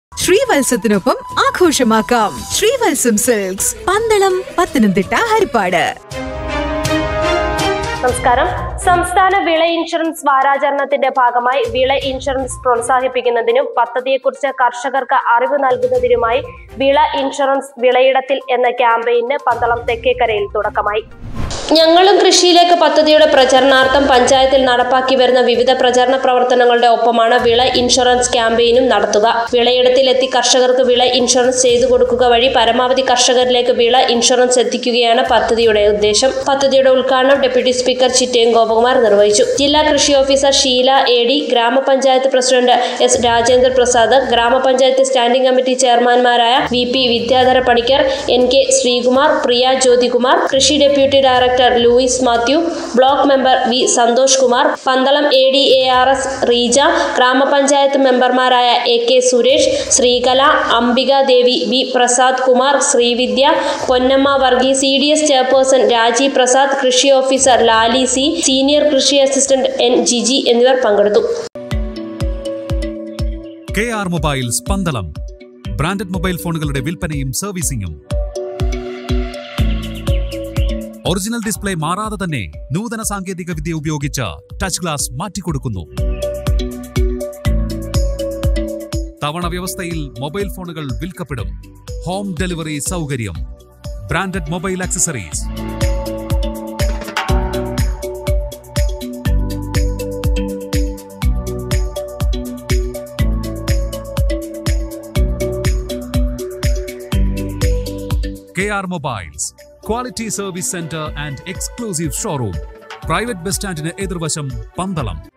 ശ്രീവത്സത്തിനൊപ്പം ആഘോഷമാക്കാം ശ്രീവത്സം സിൽക്സ് പന്തളം പത്തനംതിട്ട ഹരിപ്പാട് നമസ്കാരം സംസ്ഥാന വിള ഇൻഷുറൻസ് വാരാചരണത്തിന്റെ ഭാഗമായി വിള ഇൻഷുറൻസ് പ്രോത്സാഹിപ്പിക്കുന്നതിനും പദ്ധതിയെക്കുറിച്ച് കർഷകർക്ക് അറിവ് നൽകുന്നതിനുമായി വിള ഇൻഷുറൻസ് വിളയിടത്തിൽ എന്ന ക്യാമ്പയിന് പന്തളം തെക്കേക്കരയിൽ തുടക്കമായി ഞങ്ങളും കൃഷിയിലേക്ക് പദ്ധതിയുടെ പ്രചരണാർത്ഥം പഞ്ചായത്തിൽ നടപ്പാക്കി വരുന്ന വിവിധ പ്രചരണ പ്രവർത്തനങ്ങളുടെ ഒപ്പമാണ് വിള ഇൻഷുറൻസ് ക്യാമ്പയിനും നടത്തുക വിളയിടത്തിലെത്തി കർഷകർക്ക് വിള ഇൻഷുറൻസ് ചെയ്തു കൊടുക്കുക വഴി പരമാവധി കർഷകരിലേക്ക് വിള ഇൻഷുറൻസ് എത്തിക്കുകയാണ് പദ്ധതിയുടെ ഉദ്ദേശം പദ്ധതിയുടെ ഉദ്ഘാടനം ഡെപ്യൂട്ടി സ്പീക്കർ ചിറ്റയം ഗോപകുമാർ നിർവഹിച്ചു ജില്ലാ കൃഷി officer Sheela A D grama panchayat president S Rajendra Prasad grama panchayat standing committee ചെയർമാൻമാരായ V P Vidyadhara Panicker N K Sreekumar Priya Jyothikumar കൃഷി deputy director Louis Mathew block member V Santhosh Kumar Pandalam A D A R S Reeja grama panchayat മെമ്പർമാരായ A K Suresh Sreekala Ambika Devi B Prasad Kumar Sreevidya Ponnamma Varghese C D S chairperson Rajeev Prasad കൃഷി ഓഫീസർ ലാലി സി സീനിയർ കൃഷി assistant N Jiji എന്നിവർ പങ്കെടുത്തു K R mobiles Pandalam branded mobile ഫോണുകളുടെ വിൽപ്പനയും സർവീസിംഗും original display മാറാതെ തന്നെ നൂതന സാങ്കേതിക വിദ്യ ഉപയോഗിച്ച് ടച്ച് ഗ്ലാസ് മാറ്റിക്കൊടുക്കുന്നു തവണ വ്യവസ്ഥയിൽ മൊബൈൽ ഫോണുകൾ വിൽക്കപ്പെടും ഹോം ഡെലിവറി സൗകര്യം branded mobile accessories KR Mobiles, Quality Service Center and Exclusive Showroom. Private bus സ്റ്റാൻഡിന് എതിർവശം പന്തളം